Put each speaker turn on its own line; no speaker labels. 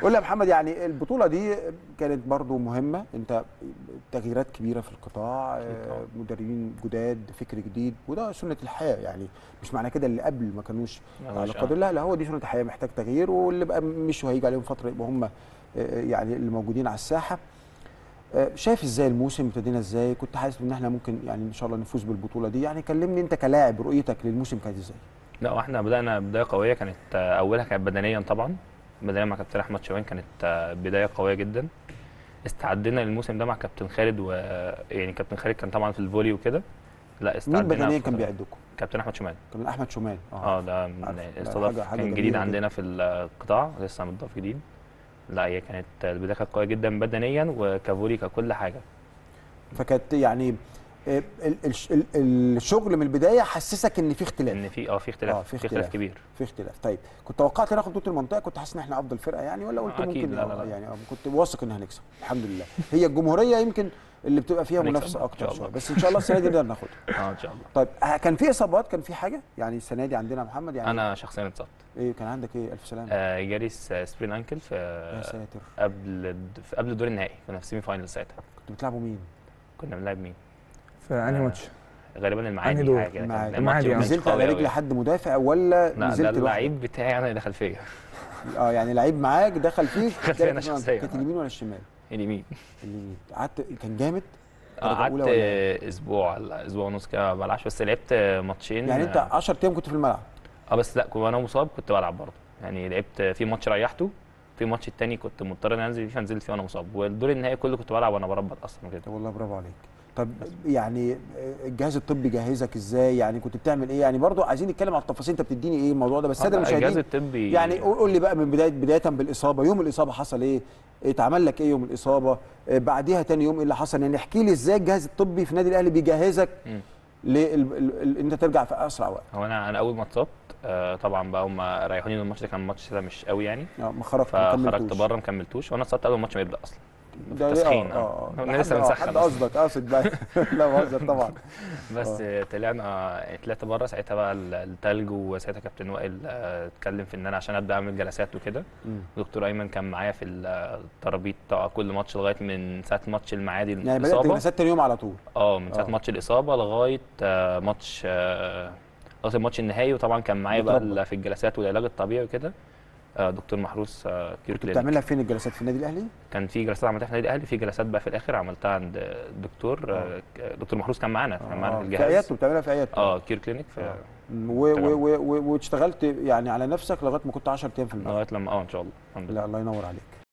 قول لي يا محمد يعني البطوله دي كانت برضو مهمه انت تغييرات كبيره في القطاع آه، مدربين جداد فكر جديد وده سنه الحياه يعني مش معنى كده اللي قبل ما كانوش
لا،
على
مش-
قدر لا لا هو دي سنه الحياه محتاج تغيير واللي بقى مشوا هيجي عليهم فتره يبقوا هم آه، يعني اللي موجودين على الساحه آه، شايف ازاي الموسم ابتدينا ازاي كنت حاسس ان احنا ممكن يعني ان شاء الله نفوز بالبطوله دي يعني كلمني انت كلاعب رؤيتك للموسم كانت ازاي
لا واحنا بدانا بدايه قويه كانت آه، اولها كانت بدنيا طبعا بدنيا مع كابتن احمد شوبان كانت آه، بدايه قويه جدا استعدنا للموسم ده مع كابتن خالد و يعني كابتن خالد كان طبعا في الفولي وكده لا
مين
استعدنا
بدنيا
في-
كان بيعدكم
كابتن احمد شمال
كان احمد شومان
اه ده من
عارف. لا،
استضاف
حاجة- حاجة
كان
جميلة
جديد
جدا.
عندنا في القطاع لسه متضاف جديد لا هي كانت البدايه كانت قويه جدا بدنيا وكفولي ككل حاجه
فكانت يعني آه، ال- الش- ال- الشغل من البدايه حسسك ان في اختلاف
ان في اه في اختلاف
آه، في
في
اختلاف.
اختلاف كبير
في اختلاف طيب كنت توقعت ناخد بطوله المنطقه كنت حاسس ان احنا افضل فرقه يعني ولا قلت
أكيد،
ممكن
لا،
آه،
لا، لا.
يعني آه، كنت واثق ان هنكسب الحمد لله هي الجمهوريه يمكن اللي بتبقى فيها
هنكسب
منافسه
إن
اكتر
شاء
شويه
الله.
بس ان شاء الله السنه دي نقدر ناخدها
اه ان شاء الله
طيب آه، كان في اصابات كان في حاجه يعني السنه دي عندنا محمد يعني
انا شخصيا اتصبت
ايه كان عندك ايه الف سلامه
آه جالي س- سبرين انكل
يا
في
ساتر
قبل الد- في قبل الدور النهائي كنا في سيمي فاينل ساعتها
كنتوا بتلعبوا مين
كنا بنلعب مين؟
في انهي
آه،
ماتش؟
غالبا
أنهي
المعادي
دور؟
حاجه كده كان
المعادي.
الماتش
المعادي،
ما
آه.
كانش
نزلت
قوي
على
أوي.
رجل حد مدافع ولا
لا ده
نزلت لوحدك؟
اللعيب بتاعي انا اللي دخل فيا
اه يعني لعيب معاك دخل فيك
دخل فيا أنا
كانت-
شخصياً.
كانت اليمين ولا الشمال؟
اليمين
اليمين قعدت كان جامد
آه،
درجة
قعدت
أولى ولا إيه؟
اسبوع ولا اسبوع ونص كده ما بلعبش بس لعبت ماتشين
يعني انت 10 ايام كنت في الملعب
اه بس لا كنت انا مصاب كنت بلعب برضه يعني لعبت في ماتش ريحته في ماتش التاني كنت مضطر اني انزل فيه فنزلت فيه وانا مصاب والدور النهائي كله كنت بلعب وانا بربط اصلا كده
طب والله برافو عليك طب يعني الجهاز الطبي جهزك ازاي يعني كنت بتعمل ايه يعني برضو عايزين نتكلم على التفاصيل انت بتديني ايه الموضوع ده بس الساده
آه، لا، الجهاز
المشاهدين
الطبي
يعني قول قول لي بقى من بدايه بدايه بالاصابه يوم الاصابه حصل ايه اتعمل لك ايه يوم الاصابه آه، بعديها تاني يوم ايه اللي حصل يعني احكي لي ازاي الجهاز الطبي في النادي الاهلي بيجهزك
مم.
لان انت ترجع في اسرع وقت
هو انا انا اول ما اتصبت آه، طبعا بقى هم ريحوني من الماتش ده كان ماتش كده مش قوي يعني
آه، ما خرجت ما
فخرجت
كملتوش.
بره ما كملتوش وانا اتصبت قبل الماتش ما يبدا اصلا
ده ليه؟
تسخين
اه اه
احنا
حد-
لسه
آه،
بنسخن
حد
أصلاً.
قصدك قاصد بقى لا بهزر طبعا
بس طلعنا طلعت بره ساعتها بقى ال- التلج وساعتها كابتن وائل آه، اتكلم في ان انا عشان ابدا اعمل جلسات وكده
مم.
دكتور ايمن كان معايا في الترابيط بتاع كل ماتش لغايه من ساعه ماتش المعادي
يعني بدات
الاصابه
جلسات تاني يوم على طول
اه من ساعه
آه.
ماتش الاصابه لغايه آه، ماتش آه، لغايه الماتش النهائي وطبعا كان معايا بقى
بتربط.
ال- في الجلسات والعلاج الطبيعي وكده آه، دكتور محروس آه، كير
كنت
كلينيك
بتعملها فين الجلسات في النادي الاهلي؟
كان في جلسات عملتها في النادي الاهلي في جلسات بقى في الاخر عملتها عند الدكتور آه، دكتور محروس كان معانا كان معانا
آه،
في
في
الجهاز
عيادته بتعملها في عيادته
اه كير كلينيك في
و- و- و- و- واشتغلت يعني على نفسك لغايه ما كنت 10 ايام في الملعب
لغايه لما اه ان شاء الله الحمد لله
لا الله ينور عليك